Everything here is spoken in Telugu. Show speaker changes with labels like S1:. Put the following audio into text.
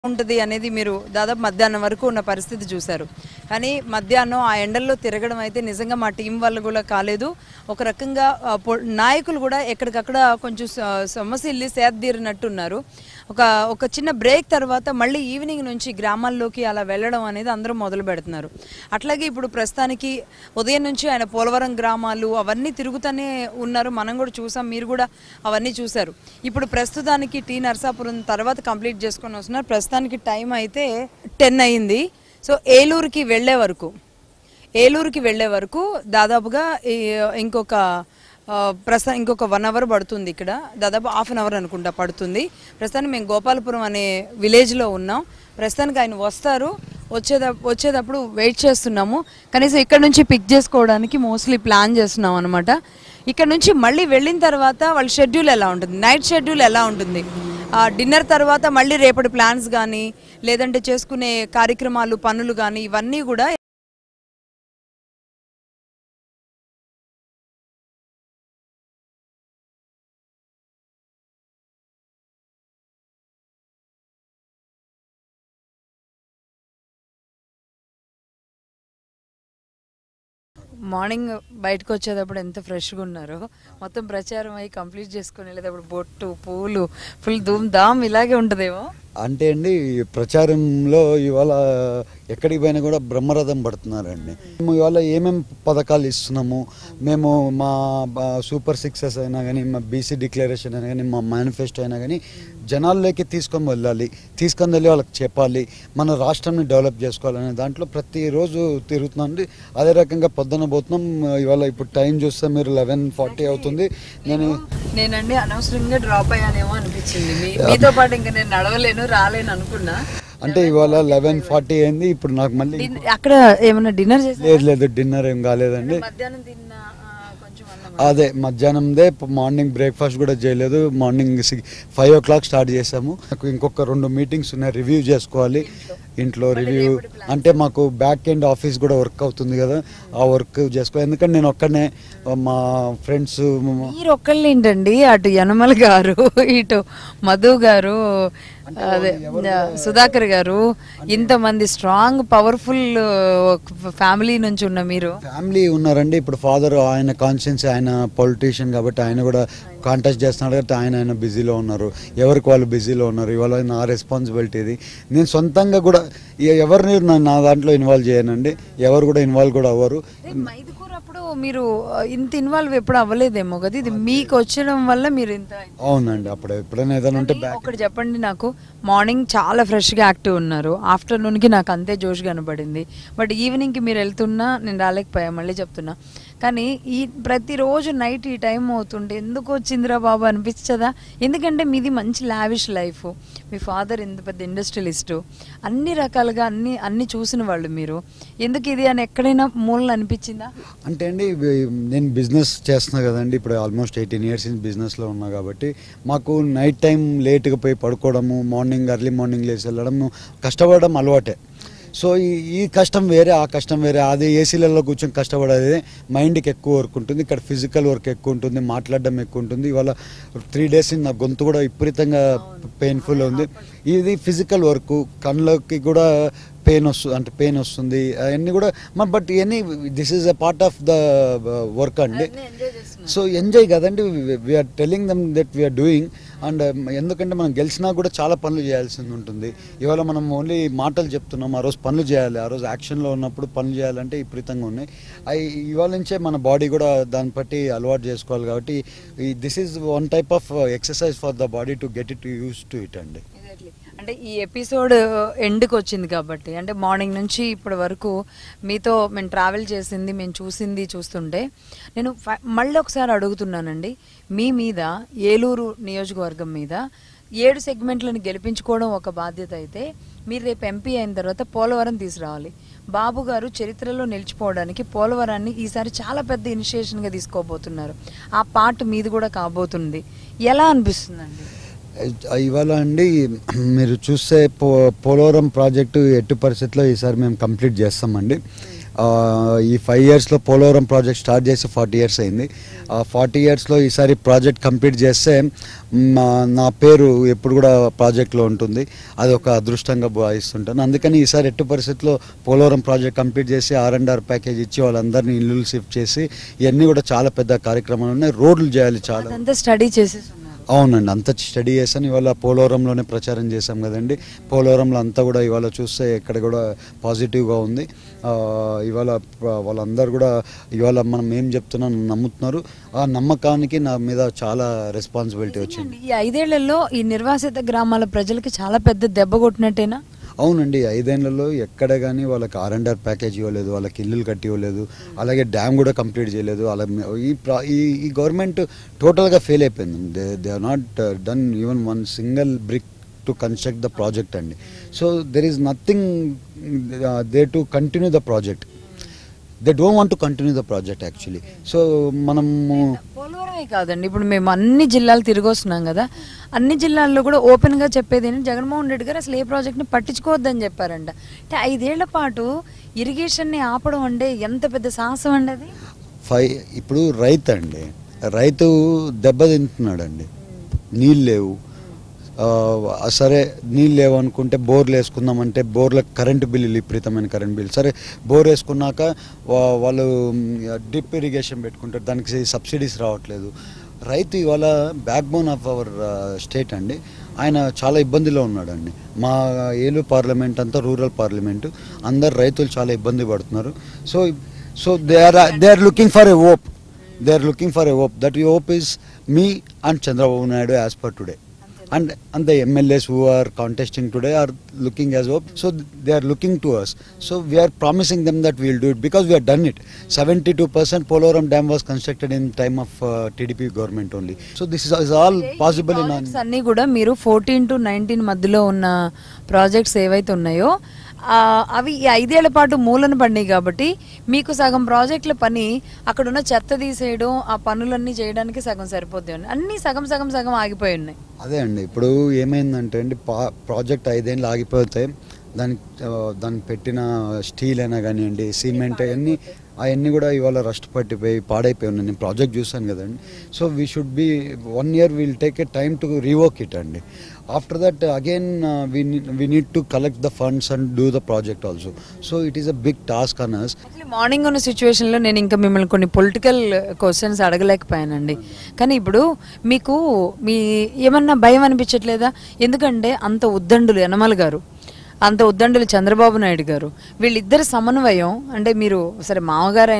S1: ఉంటుంది అనేది మీరు దాదాపు మధ్యాహ్నం వరకు ఉన్న పరిస్థితి చూశారు కానీ మధ్యాహ్నం ఆ ఎండల్లో తిరగడం అయితే నిజంగా మా టీం వాళ్ళు కూడా కాలేదు ఒక రకంగా ఆ, పొ- నాయకులు కూడా ఎక్కడికక్కడ కొంచెం స- సమస్యల్ని సేద్దీరినట్టున్నారు ఒక ఒక చిన్న బ్రేక్ తర్వాత మళ్ళీ ఈవినింగ్ నుంచి గ్రామాల్లోకి అలా వెళ్ళడం అనేది అందరూ మొదలు పెడుతున్నారు అట్లాగే ఇప్పుడు ప్రస్తుతానికి ఉదయం నుంచి ఆయన పోలవరం గ్రామాలు అవన్నీ తిరుగుతూనే ఉన్నారు మనం కూడా చూసాం మీరు కూడా అవన్నీ చూశారు ఇప్పుడు ప్రస్తుతానికి టీ నర్సాపురం తర్వాత కంప్లీట్ చేసుకొని వస్తున్నారు ప్రస్తుతానికి టైం అయితే టెన్ అయింది సో ఏలూరుకి వెళ్ళే వరకు ఏలూరుకి వెళ్ళే వరకు దాదాపుగా ఈ- ఇంకొక ఆ, ప్రస్తుతం ఇంకొక వన్ అవర్ పడుతుంది ఇక్కడ దాదాపు హాఫ్ అన్ అవర్ అనుకుంటా పడుతుంది ప్రస్తుతానికి మేము గోపాలపురం అనే విలేజ్లో ఉన్నాం ప్రస్తుతానికి ఆయన వస్తారు వచ్చేద వచ్చేటప్పుడు వెయిట్ చేస్తున్నాము కనీసం ఇక్కడ నుంచి పిక్ చేసుకోవడానికి మోస్ట్లీ ప్లాన్ చేస్తున్నాం అనమాట ఇక్కడ నుంచి మళ్ళీ వెళ్ళిన తర్వాత వాళ్ళ షెడ్యూల్ ఎలా ఉంటుంది నైట్ షెడ్యూల్ ఎలా ఉంటుంది ఆ, డిన్నర్ తర్వాత మళ్ళీ రేపటి ప్లాన్స్ కానీ లేదంటే చేసుకునే కార్యక్రమాలు పనులు కానీ ఇవన్నీ కూడా మార్నింగ్ బయటకు వచ్చేటప్పుడు ఎంత ఫ్రెష్గా ఉన్నారో మొత్తం ప్రచారం అయ్యి కంప్లీట్ చేసుకుని వెళ్ళేటప్పుడు బొట్టు పూలు ఫుల్ ధూమ్ ధామ్ ఇలాగే ఉంటుందేమో
S2: అంటే అండి ఈ ప్రచారంలో ఇవాళ ఎక్కడికి పోయినా కూడా బ్రహ్మరథం పడుతున్నారండి మేము ఇవాళ ఏమేమి పథకాలు ఇస్తున్నాము మేము మా బ- సూపర్ సిక్సెస్ అయినా కానీ మా బీసీ డిక్లరేషన్ అయినా కానీ మా మేనిఫెస్టో అయినా కానీ జనాల్లోకి తీసుకొని వెళ్ళాలి తీసుకొని వెళ్ళి వాళ్ళకి చెప్పాలి మన రాష్ట్రాన్ని డెవలప్ చేసుకోవాలనే దాంట్లో ప్రతిరోజు తిరుగుతున్నాండి అదే రకంగా పొద్దున పోతున్నాం ఇవాళ ఇప్పుడు టైం చూస్తే మీరు లెవెన్ ఫార్టీ అవుతుంది నేను
S1: నేనండి అనవసరంగా డ్రాప్ అయ్యానేమో అనిపించింది మీ- మీతో పాటు ఇంకా నేను నడవలేను రాలేను అనుకున్నా
S2: అంటే ఇవాళ లెవెన్ ఫార్టీ అయింది ఇప్పుడు నాకు మళ్ళీ
S1: డిన్- అక్కడ ఏమైనా డిన్నర్ చేసి
S2: లేదు లేదు డిన్నర్ ఏం కాలేదండి
S1: మధ్యాహ్నం తిన్న ఆ, కొంచెం అన్నం
S2: అదే మధ్యాహ్నందే మార్నింగ్ బ్రేక్ఫాస్ట్ కూడా చేయలేదు morning five o'clock start చేసాము నాకు ఇంకొక రెండు మీటింగ్స్ ఉన్నాయి రివ్యూ చేసుకోవాలి ఇంట్లో రివ్యూ అంటే మాకు బ్యాక్ ఎండ్ ఆఫీస్ కూడా వర్క్ అవుతుంది కదా ఆ వర్క్ చేసుకోవాలి ఎందుకంటే నేను ఒక్కనే మా ఫ్రెండ్స్
S1: మీరు ఒక్కళ్ళు ఏంటండి అటు యనమల గారు ఇటు మధు గారు అదే సుధాకర్ గారు ఇంతమంది స్ట్రాంగ్ పవర్ఫుల్ ఫ్యామిలీ నుంచి ఉన్న మీరు
S2: ఫ్యామిలీ ఉన్నారండి ఇప్పుడు ఫాదర్ ఆయన కాన్షియన్స్ ఆయన పొలిటీషియన్ కాబట్టి ఆయన కూడా కాంటాక్ట్ చేస్తున్నాడు కాబట్టి ఆయన ఆయన బిజీలో ఉన్నారు ఎవరికి వాళ్ళు బిజీలో ఉన్నారు ఇవాళ నా రెస్పాన్సిబిలిటీ ఇది నేను సొంతంగా కూడా ఎ- ఎవరిని నా- నా దాంట్లో ఇన్వాల్వ్ చేయనండి ఎవరు కూడా ఇన్వాల్వ్ కూడా అవ్వరు
S1: మైదుకూరు అప్పుడు మీరు ఇంత ఇన్వాల్వ్ ఎప్పుడు అవ్వలేదేమో కదా ఇది మీకు వచ్చడం వల్ల మీరు ఇంత
S2: అవునండి అప్పుడు ఎప్పుడైనా ఏదైనా ఉంటే
S1: కానీ
S2: బ్యాక్
S1: ఒకటి చెప్పండి నాకు మార్నింగ్ చాలా ఫ్రెష్గా యాక్టివ్ ఉన్నారు ఆఫ్టర్నూన్కి నాకు అంతే జోష్ కనబడింది బట్ ఈవినింగ్కి మీరు వెళ్తున్నా నేను రాలేకపోయా మళ్ళీ చెప్తున్నా కానీ ఈ ప్రతిరోజు నైట్ ఈ టైం అవుతుంటే ఎందుకు వచ్చిందిరా బాబు అనిపించదా ఎందుకంటే మీది మంచి లావిష్ లైఫ్ మీ ఫాదర్ ఇంత పెద్ద ఇండస్ట్రియలిస్టు అన్ని రకాలుగా అన్ని అన్ని చూసిన వాళ్ళు మీరు ఎందుకు ఇది అని ఎక్కడైనా మూలన అనిపించిందా
S2: అంటే అండి ఇవి- నేను బిజినెస్ చేస్తున్నా కదండి ఇప్పుడు ఆల్మోస్ట్ ఎయిటీన్ ఇయర్స్ నుంచి బిజినెస్లో ఉన్నా కాబట్టి మాకు నైట్ టైం లేట్గా పోయి పడుకోవడము మార్నింగ్ ఎర్లీ మార్నింగ్ లేచి వెళ్ళడము కష్టపడడం అలవాటే సో ఈ ఈ కష్టం వేరే ఆ కష్టం వేరే అది ఏసీలలో కూర్చొని కష్టపడేది మైండ్కి ఎక్కువ వర్క్ ఉంటుంది ఇక్కడ ఫిజికల్ వర్క్ ఎక్కువ ఉంటుంది మాట్లాడడం ఎక్కువ ఉంటుంది ఇవాళ త్రీ డేస్ నా గొంతు కూడా విపరీతంగా పెయిన్ఫుల్ ఉంది ఇది ఫిజికల్ వర్క్ కళ్ళకి కూడా పెయిన్ వస్తుంది అంటే పెయిన్ వస్తుంది అవన్నీ కూడా బట్ ఇవన్నీ this is a part of the work అండి సో ఎంజాయ్ కదండి we are telling them that we are doing and ఎందుకంటే మనం గెలిచినా కూడా చాలా పనులు చేయాల్సి ఉంటుంది ఇవాళ మనం ఓన్లీ మాటలు చెప్తున్నాం ఆ రోజు పనులు చేయాలి ఆ రోజు యాక్షన్లో ఉన్నప్పుడు పనులు చేయాలంటే విపరీతంగా ఉన్నాయి అవి ఇవాళ నుంచే మన బాడీ కూడా దాన్ని బట్టి అలవాటు చేసుకోవాలి కాబట్టి this is one type of exercise for the body to get it use to it అండి
S1: Exactly. అంటే ఈ ఎపిసోడ్ ఎండ్కి వచ్చింది కాబట్టి అంటే మార్నింగ్ నుంచి ఇప్పటి వరకు మీతో మేము ట్రావెల్ చేసింది మేము చూసింది చూస్తుంటే నేను ఫ- మళ్ళీ ఒకసారి అడుగుతున్నానండి మీ మీద ఏలూరు నియోజకవర్గం మీద ఏడు సెగ్మెంట్లను గెలిపించుకోవడం ఒక బాధ్యత అయితే మీరు రేపు ఎంపీ అయిన తర్వాత పోలవరం తీసుకురావాలి బాబు గారు చరిత్రలో నిలిచిపోవడానికి పోలవరాన్ని ఈసారి చాలా పెద్ద ఇనిషియేషన్గా తీసుకోబోతున్నారు ఆ పార్ట్ మీది కూడా కాబోతుంది ఎలా అనిపిస్తుందండి
S2: ఇవాళ అండి మీరు చూస్తే పో పోలవరం ప్రాజెక్టు ఎట్టి పరిస్థితిలో ఈసారి మేము కంప్లీట్ చేస్తామండి ఆ, ఈ ఫైవ్ ఇయర్స్లో పోలవరం ప్రాజెక్ట్ స్టార్ట్ చేసి ఫార్టీ ఇయర్స్ అయింది ఆ ఫార్టీ ఇయర్స్లో ఈసారి ప్రాజెక్ట్ కంప్లీట్ చేస్తే మా నా పేరు ఎప్పుడు కూడా ప్రాజెక్ట్లో ఉంటుంది అది ఒక అదృష్టంగా భావిస్తుంటాను అందుకని ఈసారి ఎట్టి పరిస్థితుల్లో పోలవరం ప్రాజెక్ట్ కంప్లీట్ చేసి ఆర్ అండ్ ఆర్ ప్యాకేజ్ ఇచ్చి వాళ్ళందరినీ ఇల్లు షిఫ్ట్ చేసి ఇవన్నీ కూడా చాలా పెద్ద కార్యక్రమాలు ఉన్నాయి రోడ్లు చేయాలి చాలా
S1: అదంతా స్టడీ చేసేసి ఉన్నారు
S2: అవునండి అంత స్టడీ చేశాను ఇవాళ పోలవరంలోనే ప్రచారం చేశాం కదండి పోలవరంలో అంతా కూడా ఇవాళ చూస్తే ఇక్కడ కూడా పాజిటివ్గా ఉంది ఆ, ఇవాళ ప- వాళ్ళందరూ కూడా ఇవాళ మనం ఏం చెప్తున్నాం నమ్ముతున్నారు ఆ నమ్మకానికి నా మీద చాలా రెస్పాన్సిబిలిటీ వచ్చింది
S1: ఈ ఐదేళ్లలో ఈ నిర్వాసిత గ్రామాల ప్రజలకి చాలా పెద్ద దెబ్బ కొట్టినట్టేనా
S2: అవునండి ఐదేళ్లలో ఎక్కడ కానీ వాళ్ళకి ఆర్ అండ్ ఆర్ ప్యాకేజ్ ఇవ్వలేదు వాళ్ళకి ఇల్లులు కట్టి ఇవ్వలేదు అలాగే డ్యామ్ కూడా కంప్లీట్ చేయలేదు అలా ఈ ప్రా- ఈ ఈ గవర్నమెంట్ టోటల్గా ఫెయిల్ అయిపోయింది they they are not done even one single brick to construct the project అండి so there is nothing they to continue the project they don't want to continue the project actually so మనము
S1: పోలవరమే కాదండి ఇప్పుడు మేము అన్ని జిల్లాలు తిరిగి వస్తున్నాం కదా అన్ని జిల్లాల్లో కూడా ఓపెన్ గా చెప్పేది ఏంటి జగన్మోహన్ రెడ్డి గారు అసలు ఏ ప్రాజెక్ట్ ని పట్టించుకోవద్దని చెప్పారంట అంటే ఐదేళ్ల పాటు ఇరిగేషన్ ని ఆపడం అంటే ఎంత పెద్ద సాహసం అండి అది
S2: ఫైవ్ ఇప్పుడు రైతు అండి రైతు దెబ్బ తింటున్నాడండి నీళ్ళు లేవు ఆ, సరే నీళ్ళు లేవు అనుకుంటే బోర్లు వేసుకుందామంటే బోర్లకు కరెంటు బిల్లులు విపరీతమైన కరెంట్ బిల్లు సరే బోర్ వేసుకున్నాక వా- వాళ్ళు డ్రిప్ ఇరిగేషన్ పెట్టుకుంటారు దానికి సబ్సిడీస్ రావట్లేదు రైతు ఇవాళ backbone of our state అండి ఆయన చాలా ఇబ్బందిలో ఉన్నాడండి మా ఏలూరు పార్లమెంట్ అంతా రూరల్ పార్లమెంటు అందరు రైతులు చాలా ఇబ్బంది పడుతున్నారు so so they are they are looking for a hope they are looking for a hope that ఈ hope is me and Chandrababu Naidu as per today and and the MLAs who are contesting today are looking as hope. So they are looking to us. So we are promising them that we will do it because we have done it. 72% Poloram Dam was constructed in time of uh, TDP government only. So this is, is all possible in.
S1: Projects అన్ని కూడా మీరు ఫోర్టీన్ టు నైన్టీన్ మధ్యలో ఉన్న ప్రాజెక్ట్స్ ఏవైతే ఉన్నాయో ఆ, అవి ఈ ఐదేళ్ల పాటు మూలన పడినాయి కాబట్టి మీకు సగం ప్రాజెక్టుల పని అక్కడ ఉన్న చెత్త తీసేయడం ఆ పనులన్నీ చేయడానికి సగం సరిపోతాయి అన్ని సగం సగం సగం ఆగిపోయి ఉన్నాయి
S2: అదే అండి ఇప్పుడు ఏమైందంటే అండి పా ప్రాజెక్ట్ ఐదేళ్ళు ఆగిపోతే దానికి ఆ, దానికి పెట్టిన స్టీల్ అయినా కానివ్వండి సిమెంట్ అవన్నీ అవన్నీ కూడా ఇవాళ రస్ట్ పట్టిపోయి పాడైపోయి ఉన్నాయి నేను ప్రాజెక్ట్ చూసాను కదండి so we should be one year will take a time to rework it అండి after that again we need to collect the funds and do the project also so it is a big task on us
S1: actually morning ఉన్న సిచ్యువేషన్లో నేను ఇంకా మిమ్మల్ని కొన్ని పొలిటికల్ క్వశ్చన్స్ అడగలేకపోయానండి కానీ ఇప్పుడు మీకు మీ ఏమన్నా భయం అనిపించట్లేదా ఎందుకంటే అంత ఉద్దండులు యనమల గారు అంత ఉద్దండులు చంద్రబాబు నాయుడు గారు వీళ్ళిద్దరి సమన్వయం అంటే మీరు సరే మామగారు